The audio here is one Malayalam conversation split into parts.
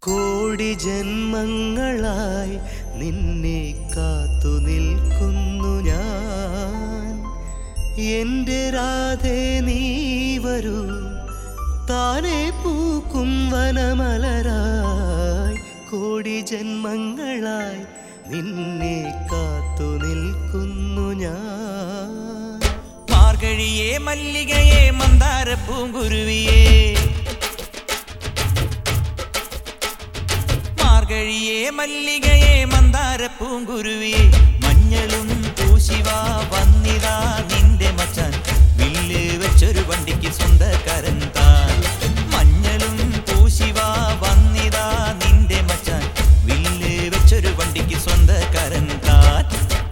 കോടി ജന്മങ്ങളായി നിന്നെ കാത്തു നിൽക്കുന്നു ഞാൻ എൻ്റെ രാധേ നീ വരൂ താനെ പൂക്കും വനമലരായി കോടി ജന്മങ്ങളായി നിന്നെ കാത്തു നിൽക്കുന്നു ഞാൻ മാർഗഴിയെ മല്ലികയെ മന്ദാര പൂങ്കുരുവിയെ മാർഗഴിയെ മല്ലികയെ മന്ദാര പൂങ്കുരുവിയെ മഞ്ഞളും പൂശിവ വന്നിതാ നിന്റെ മച്ചാൻ വില്ല് വെച്ചൊരു വണ്ടിക്ക് സ്വന്തക്കാരൻ താൻ മഞ്ഞളും പൂശിവ വന്നിതാ നിന്റെ മച്ചാൻ വില്ല് വെച്ചൊരു വണ്ടിക്ക് സ്വന്തക്കാരൻ താൻ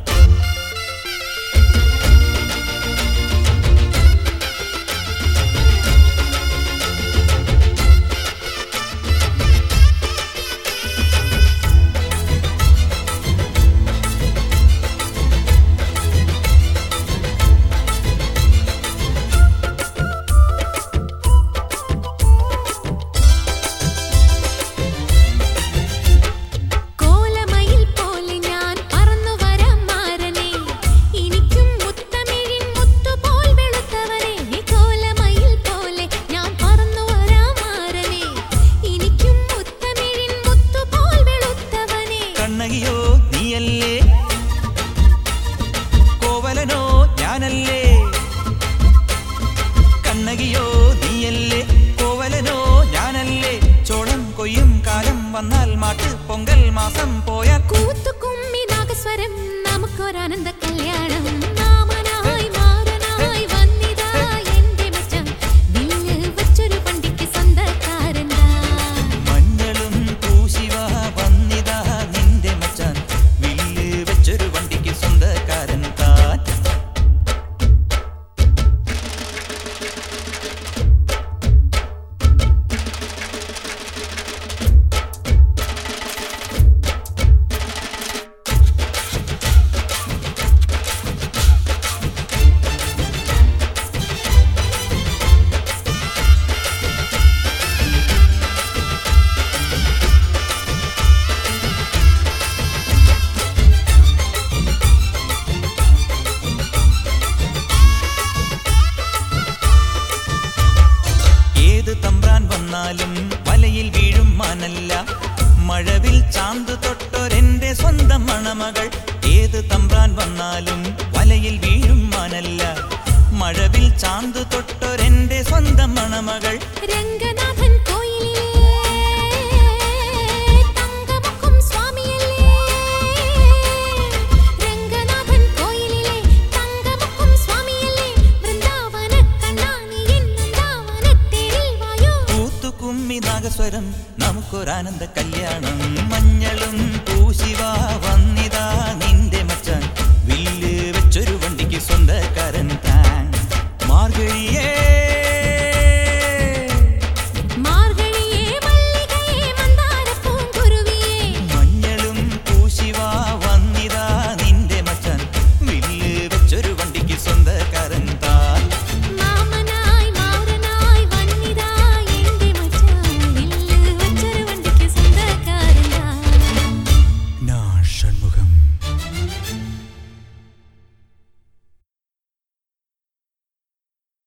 കോലമയിൽ പോലെ ഞാൻ പറന്നു വരാം മാരനെ എനിക്കും മുത്തമിഴിൻ മുത്തുപോൽ വെളുത്തവനെ കോലമയിൽ പോലെ ഞാൻ പറന്നു വരാം മാരനെ എനിക്കും മുത്തമിഴിൻ മുത്തുപോൽ വെളുത്തവനെ കണ്ണകിയോ നീയല്ലേ കോവലനോ ഞാനല്ലേ കണ്ണകിയോ നീയല്ലേ കോവലനോ ഞാനല്ലേ ചോളം കൊയ്യും കാലം വന്നാൽ മാട്ട് പൊങ്കൽ മാസം പോയാൽ കൂത്തുകുമ്മി നാഗസ്വരം നമുക്കൊരാനന്ദ കല്യാണം നാമനായി മാറനായി വന്നിതാ എന്റെ മച്ചൻ വില്ല് വച്ചൊരു വണ്ടിക്ക് സ്വന്തക്കാരനാ മഞ്ഞളും പൂശിവ വന്നിതാ നിന്റെ മച്ചാൻ വില്ല് വെച്ചൊരു വണ്ടിക്ക് സ്വന്തക്കാരൻ താൻ ഏത് തമ്പ്രാൻ വന്നാലും വലയിൽ വീഴും മാനല്ല മഴവിൽ ചാന്ത് തൊട്ടൊരെന്റെ സ്വന്തം മണമകൾ ഏത് തമ്പ്രാൻ വന്നാലും വലയിൽ വീഴും മാനല്ല മഴവിൽ ചാന്ത് തൊട്ടൊരെന്റെ സ്വന്തം മണമകൾ രംഗനാഥൻ കോയിലിലെ തങ്കമുഖം സ്വാമിയല്ലേ രംഗനാഥൻ കോയിലിലെ തങ്കമുഖം സ്വാമിയല്ലേ വൃന്ദാവന കണ്ണാനി വൃന്ദാവനത്തേരിൽ വായോ കൂത്തുകുമ്മി നാഗസ്വരം നമുക്കൊരാനന്ദ കല്യാണം മഞ്ഞളും പൂശിവ വന്നിതാ നിന്റെ മച്ചാൻ വില്ല് വെച്ചൊരു വണ്ടിക്ക് സ്വന്തക്കാരൻ താൻ മാർഗഴിയേ